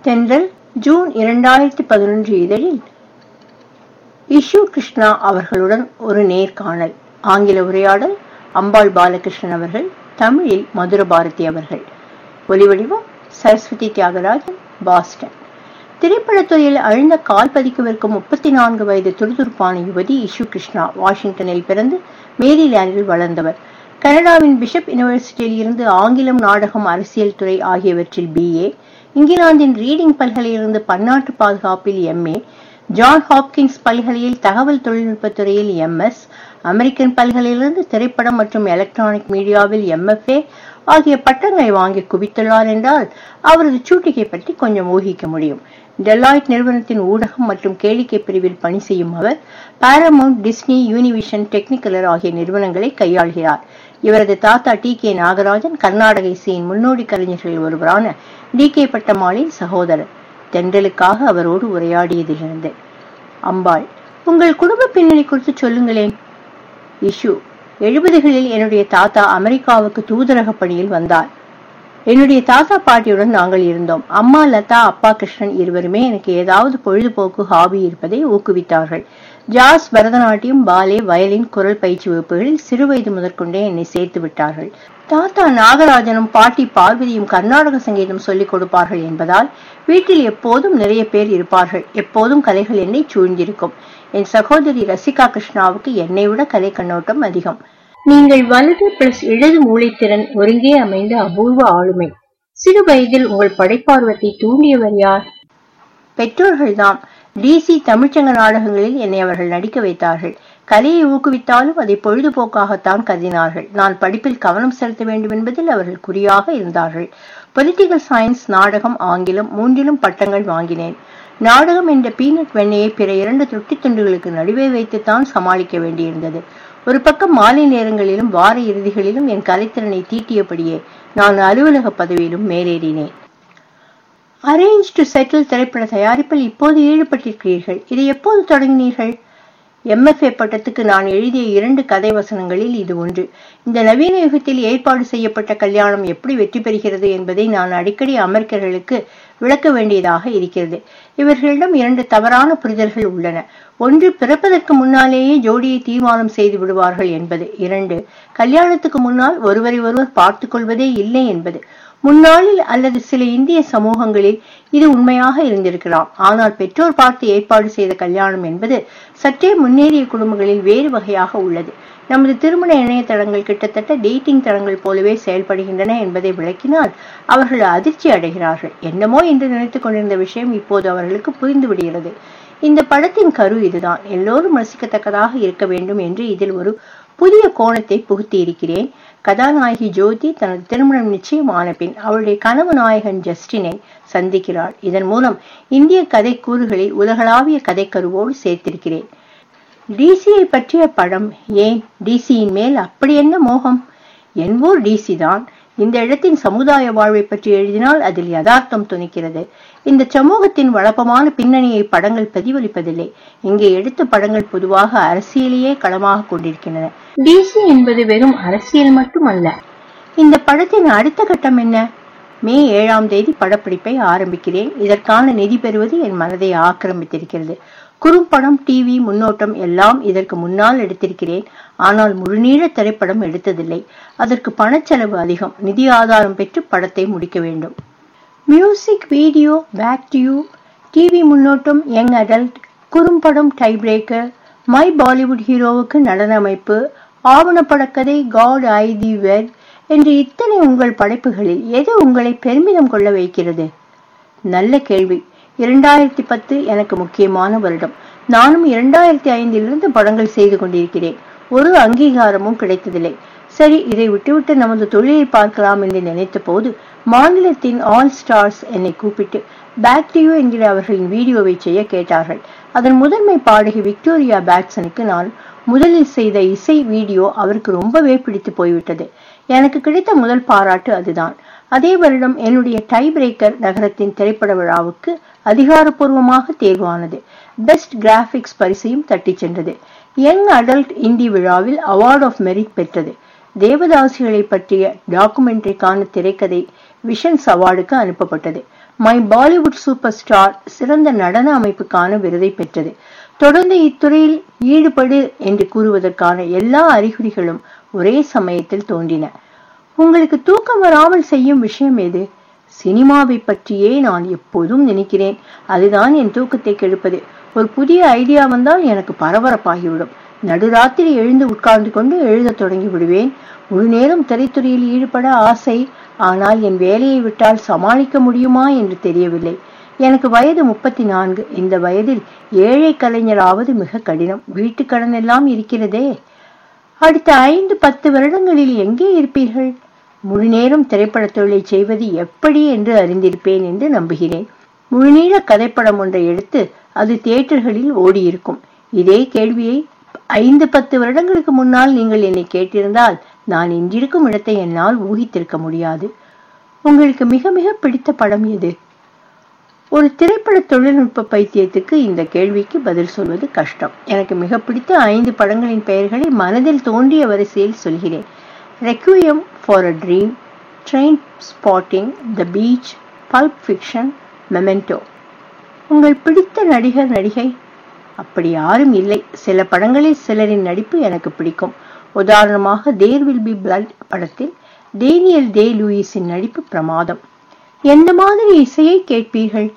தென்றல் ஜூன் இரண்டாயிரத்தி பதினொன்று இதழில் இஷு கிருஷ்ணா அவர்களுடன் ஒரு நேர்காணல் ஆங்கில உரையாடல் அம்பாள் பாலகிருஷ்ணன் அவர்கள் தமிழில் மதுர பாரதி அவர்கள் ஒலிவடிவம் சரஸ்வதி தியாகராஜன் பாஸ்டன் திரைப்படத்துறையில் அழிந்த கால் பதிக்கவிருக்கும் முப்பத்தி நான்கு வயது துருதுருப்பான யுவதி இஷு கிருஷ்ணா வாஷிங்டனில் பிறந்து மேரிலாண்டில் வளர்ந்தவர் கனடாவின் பிஷப் யூனிவர்சிட்டியில் இருந்து ஆங்கிலம் நாடகம் அரசியல் துறை ஆகியவற்றில் பிஏ இங்கிலாந்தின் ரீடிங் பல்கலையிலிருந்து பன்னாட்டு பாதுகாப்பில் எம்ஏ ஜான் ஹாப்கின்ஸ் பல்கலையில் தகவல் தொழில்நுட்பத் துறையில் எம்எஸ் அமெரிக்கன் பல்கலையிலிருந்து திரைப்படம் மற்றும் எலக்ட்ரானிக் மீடியாவில் எம்எஃப்ஏ ஆகிய பட்டங்களை வாங்கி குவித்துள்ளார் என்றால் அவரது சூட்டிகை பற்றி கொஞ்சம் ஊகிக்க முடியும் டெலாய்ட் நிறுவனத்தின் ஊடகம் மற்றும் கேளிக்கை பிரிவில் பணி செய்யும் அவர் பாரமவுண்ட் டிஸ்னி யூனிவிஷன் டெக்னிக்கலர் ஆகிய நிறுவனங்களை கையாள்கிறார் இவரது தாத்தா டி கே நாகராஜன் கர்நாடக இசையின் முன்னோடி கலைஞர்களில் ஒருவரான டி கே பட்டமாளின் சகோதரர் தென்றலுக்காக அவரோடு உரையாடியதிலிருந்து அம்பாள் உங்கள் குடும்ப பின்னணி குறித்து சொல்லுங்களேன் இஷு எழுபதுகளில் என்னுடைய தாத்தா அமெரிக்காவுக்கு தூதரக பணியில் வந்தார் என்னுடைய தாத்தா பாட்டியுடன் நாங்கள் இருந்தோம் அம்மா லதா அப்பா கிருஷ்ணன் இருவருமே எனக்கு ஏதாவது பொழுதுபோக்கு ஹாபி இருப்பதை ஊக்குவித்தார்கள் ஜாஸ் பரதநாட்டியம் பாலே வயலின் குரல் பயிற்சி வகுப்புகளில் சிறுவயது முதற்கொண்டே என்னை சேர்த்து விட்டார்கள் தாத்தா நாகராஜனும் பாட்டி பார்வதியும் கர்நாடக சங்கீதம் சொல்லிக் கொடுப்பார்கள் என்பதால் வீட்டில் எப்போதும் நிறைய பேர் இருப்பார்கள் எப்போதும் கலைகள் என்னை சூழ்ந்திருக்கும் என் சகோதரி ரசிகா கிருஷ்ணாவுக்கு என்னை விட கலை கண்ணோட்டம் அதிகம் நீங்கள் வலது பிளஸ் இடது மூளைத்திறன் ஒருங்கே அமைந்த அபூர்வ ஆளுமை சிறு வயதில் உங்கள் படைப்பார்வத்தை தூண்டியவர் யார் பெற்றோர்கள்தாம் டிசி தமிழ்ச்சங்க நாடகங்களில் என்னை அவர்கள் நடிக்க வைத்தார்கள் கலையை ஊக்குவித்தாலும் அதை பொழுதுபோக்காகத்தான் கருதினார்கள் நான் படிப்பில் கவனம் செலுத்த வேண்டும் என்பதில் அவர்கள் குறியாக இருந்தார்கள் பொலிட்டிக்கல் சயின்ஸ் நாடகம் ஆங்கிலம் மூன்றிலும் பட்டங்கள் வாங்கினேன் நாடகம் என்ற பீனட் வெண்ணையை பிற இரண்டு தொட்டி துண்டுகளுக்கு நடுவே வைத்துத்தான் சமாளிக்க வேண்டியிருந்தது ஒரு பக்கம் மாலை நேரங்களிலும் வார இறுதிகளிலும் என் கலைத்திறனை தீட்டியபடியே நான் அலுவலக பதவியிலும் மேலேறினேன் அரேஞ்ச் டு செட்டில் திரைப்பட தயாரிப்பில் இப்போது ஈடுபட்டிருக்கிறீர்கள் இதை எப்போது தொடங்கினீர்கள் எம்எஃப்ஏ பட்டத்துக்கு நான் எழுதிய இரண்டு கதை வசனங்களில் இது ஒன்று இந்த நவீன யுகத்தில் ஏற்பாடு செய்யப்பட்ட கல்யாணம் எப்படி வெற்றி பெறுகிறது என்பதை நான் அடிக்கடி அமெரிக்கர்களுக்கு விளக்க வேண்டியதாக இருக்கிறது இவர்களிடம் இரண்டு தவறான புரிதல்கள் உள்ளன ஒன்று பிறப்பதற்கு முன்னாலேயே ஜோடியை தீர்மானம் செய்து விடுவார்கள் என்பது இரண்டு கல்யாணத்துக்கு முன்னால் ஒருவரை ஒருவர் பார்த்துக் கொள்வதே இல்லை என்பது முன்னாளில் அல்லது சில இந்திய சமூகங்களில் இது உண்மையாக இருந்திருக்கலாம் ஆனால் பெற்றோர் பார்த்து ஏற்பாடு செய்த கல்யாணம் என்பது சற்றே முன்னேறிய குடும்பங்களில் வேறு வகையாக உள்ளது நமது திருமண இணையதளங்கள் கிட்டத்தட்ட டேட்டிங் தளங்கள் போலவே செயல்படுகின்றன என்பதை விளக்கினால் அவர்கள் அதிர்ச்சி அடைகிறார்கள் என்னமோ என்று நினைத்துக் கொண்டிருந்த விஷயம் இப்போது அவர்களுக்கு புரிந்து விடுகிறது இந்த படத்தின் கரு இதுதான் எல்லோரும் ரசிக்கத்தக்கதாக இருக்க வேண்டும் என்று இதில் ஒரு புதிய கோணத்தை புகுத்தி இருக்கிறேன் கதாநாயகி ஜோதி தனது திருமணம் நிச்சயமான பின் அவளுடைய கனவு நாயகன் ஜஸ்டினை சந்திக்கிறாள் இதன் மூலம் இந்திய கதை கூறுகளை உலகளாவிய கதைக்கருவோடு சேர்த்திருக்கிறேன் டிசியை பற்றிய படம் ஏன் டிசியின் மேல் அப்படி என்ன மோகம் என் ஊர் டிசி தான் இந்த இடத்தின் சமுதாய வாழ்வை பற்றி எழுதினால் அதில் யதார்த்தம் துணிக்கிறது இந்த சமூகத்தின் வழப்பமான பின்னணியை படங்கள் பிரதிபலிப்பதில்லை இங்கே எடுத்த படங்கள் பொதுவாக அரசியலையே களமாக கொண்டிருக்கின்றன டிசி என்பது வெறும் அரசியல் மட்டுமல்ல இந்த படத்தின் அடுத்த கட்டம் என்ன மே ஏழாம் தேதி படப்பிடிப்பை ஆரம்பிக்கிறேன் இதற்கான நிதி பெறுவது என் மனதை ஆக்கிரமித்திருக்கிறது குறும்படம் டிவி முன்னோட்டம் எல்லாம் இதற்கு முன்னால் எடுத்திருக்கிறேன் ஆனால் முழுநீள திரைப்படம் எடுத்ததில்லை அதற்கு பணச்செலவு அதிகம் நிதி ஆதாரம் பெற்று படத்தை முடிக்க வேண்டும் music video back to you TV முன்னோட்டம் யங் அடல்ட் குறும்படம் டை பிரேக்கர் மை பாலிவுட் ஹீரோவுக்கு நடன அமைப்பு ஆவணப்படக்கதை காட் ஐ தி வெட் என்று இத்தனை உங்கள் படைப்புகளில் எது உங்களை பெருமிதம் கொள்ள வைக்கிறது நல்ல கேள்வி இரண்டாயிரத்தி பத்து எனக்கு முக்கியமான வருடம் நானும் இரண்டாயிரத்தி ஐந்திலிருந்து படங்கள் செய்து கொண்டிருக்கிறேன் ஒரு அங்கீகாரமும் கிடைத்ததில்லை சரி இதை விட்டுவிட்டு நமது தொழிலை பார்க்கலாம் என்று நினைத்த போது மாநிலத்தின் ஆல் ஸ்டார்ஸ் என்னை கூப்பிட்டு பேக் டு யூ என்கிற அவர்களின் வீடியோவை செய்ய கேட்டார்கள் அதன் முதன்மை பாடகி விக்டோரியா பேட்சனுக்கு நான் முதலில் செய்த இசை வீடியோ அவருக்கு ரொம்பவே பிடித்து போய்விட்டது எனக்கு கிடைத்த முதல் பாராட்டு அதுதான் அதே வருடம் என்னுடைய டை பிரேக்கர் நகரத்தின் திரைப்பட விழாவுக்கு அதிகாரப்பூர்வமாக தேர்வானது பெஸ்ட் கிராபிக்ஸ் பரிசையும் தட்டிச் சென்றது யங் அடல்ட் இந்தி விழாவில் அவார்ட் ஆஃப் மெரிட் பெற்றது தேவதாசிகளை பற்றிய டாக்குமெண்ட்ரிக்கான திரைக்கதை விஷன்ஸ் அவார்டுக்கு அனுப்பப்பட்டது மை பாலிவுட் சூப்பர் ஸ்டார் சிறந்த நடன அமைப்புக்கான விருதை பெற்றது தொடர்ந்து இத்துறையில் ஈடுபடு என்று கூறுவதற்கான எல்லா அறிகுறிகளும் ஒரே சமயத்தில் தோன்றின உங்களுக்கு தூக்கம் வராமல் செய்யும் விஷயம் எது சினிமாவை பற்றியே நான் எப்போதும் நினைக்கிறேன் அதுதான் என் தூக்கத்தை கெடுப்பது ஒரு புதிய ஐடியா வந்தால் எனக்கு பரபரப்பாகிவிடும் நடுராத்திரி எழுந்து உட்கார்ந்து கொண்டு எழுதத் தொடங்கி விடுவேன் முழு நேரம் திரைத்துறையில் ஈடுபட ஆசை ஆனால் என் வேலையை விட்டால் சமாளிக்க முடியுமா என்று தெரியவில்லை எனக்கு வயது முப்பத்தி நான்கு இந்த வயதில் ஏழை கலைஞராவது மிக கடினம் வீட்டு கடன் எல்லாம் இருக்கிறதே அடுத்த ஐந்து பத்து வருடங்களில் எங்கே இருப்பீர்கள் முழு நேரம் திரைப்படத் தொழிலை செய்வது எப்படி என்று அறிந்திருப்பேன் என்று நம்புகிறேன் முழுநீள கதைப்படம் ஒன்றை எடுத்து அது தியேட்டர்களில் ஓடியிருக்கும் இதே கேள்வியை ஐந்து பத்து வருடங்களுக்கு முன்னால் நீங்கள் என்னை கேட்டிருந்தால் நான் இன்றிருக்கும் இடத்தை என்னால் ஊகித்திருக்க முடியாது உங்களுக்கு மிக மிக பிடித்த படம் எது ஒரு திரைப்பட தொழில்நுட்ப பைத்தியத்துக்கு இந்த கேள்விக்கு பதில் சொல்வது கஷ்டம் எனக்கு மிக பிடித்த ஐந்து படங்களின் பெயர்களை மனதில் தோன்றிய வரிசையில் சொல்கிறேன் requiem for a dream trainspotting the beach pulp fiction memento உங்கள் பிடித்த நடிகர் நடிகை அப்படி யாரும் இல்லை சில படங்களில் சிலரின் நடிப்பு எனக்கு பிடிக்கும் உதாரணமாக தேர் வில் பி பிளட் படத்தில் டேனியல் டே லூயிஸின் நடிப்பு பிரமாதம் எந்த மாதிரி இசையை கேட்பீர்கள்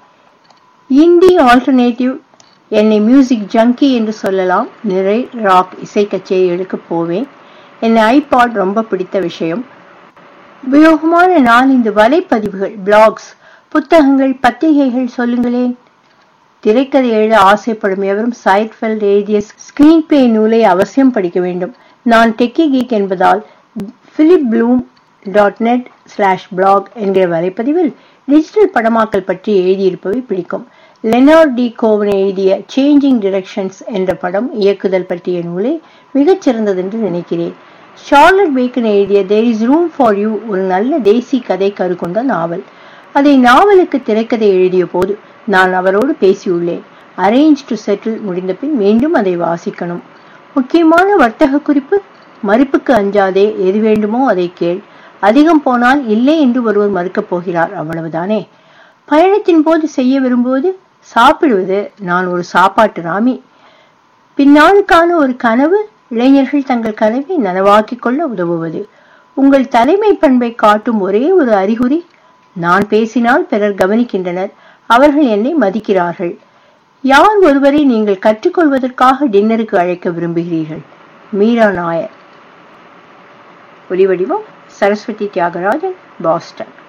இந்தி ஆல்டர்னேட்டிவ் என்னை மியூசிக் ஜங்கி என்று சொல்லலாம் நிறை ராக் இசை கச்சேரிகளுக்கு போவேன் என்னை ஐபாட் ரொம்ப பிடித்த விஷயம் உபயோகமான நாலந்து வலைப்பதிவுகள் பிளாக்ஸ் புத்தகங்கள் பத்திரிகைகள் சொல்லுங்களேன் திரைக்கதை எழுத ஆசைப்படும் எவரும் சைட்ஃபெல்ட் எழுதிய ஸ்கிரீன் பிளே நூலை அவசியம் படிக்க வேண்டும் நான் டெக்கி கீக் என்பதால் Philip Bloom dot net slash blog என்கிற வலைப்பதிவில் டிஜிட்டல் படமாக்கல் பற்றி எழுதியிருப்பவை பிடிக்கும் லெனார்ட் டி கோவன் எழுதிய சேஞ்சிங் டிரெக்ஷன்ஸ் என்ற படம் இயக்குதல் பற்றிய நூலை மிகச் சிறந்ததென்று நினைக்கிறேன் ஷார்லட் பேக்கன் எழுதிய there is room for you ஒரு நல்ல தேசி கதை கரு கொண்ட நாவல் அதை நாவலுக்கு திரைக்கதை எழுதிய போது நான் அவரோடு பேசியுள்ளேன் அரேஞ்ச் டு செட்டில் முடிந்த பின் மீண்டும் அதை வாசிக்கணும் முக்கியமான வர்த்தக குறிப்பு மறுப்புக்கு அஞ்சாதே எது வேண்டுமோ அதை கேள் அதிகம் போனால் இல்லை என்று ஒருவர் மறுக்கப் போகிறார் அவ்வளவுதானே பயணத்தின் போது செய்ய விரும்புவது சாப்பிடுவது நான் ஒரு சாப்பாட்டு ராமி பின்னாளுக்கான ஒரு கனவு இளைஞர்கள் தங்கள் கனவை நனவாக்கிக் கொள்ள உதவுவது உங்கள் தலைமை பண்பை காட்டும் ஒரே ஒரு அறிகுறி நான் பேசினால் பிறர் கவனிக்கின்றனர் அவர்கள் என்னை மதிக்கிறார்கள் யார் ஒருவரை நீங்கள் கற்றுக்கொள்வதற்காக டின்னருக்கு அழைக்க விரும்புகிறீர்கள் மீரா நாயர் ஒலிவடிவம் சரஸ்வதி தியாகராஜன் பாஸ்டன்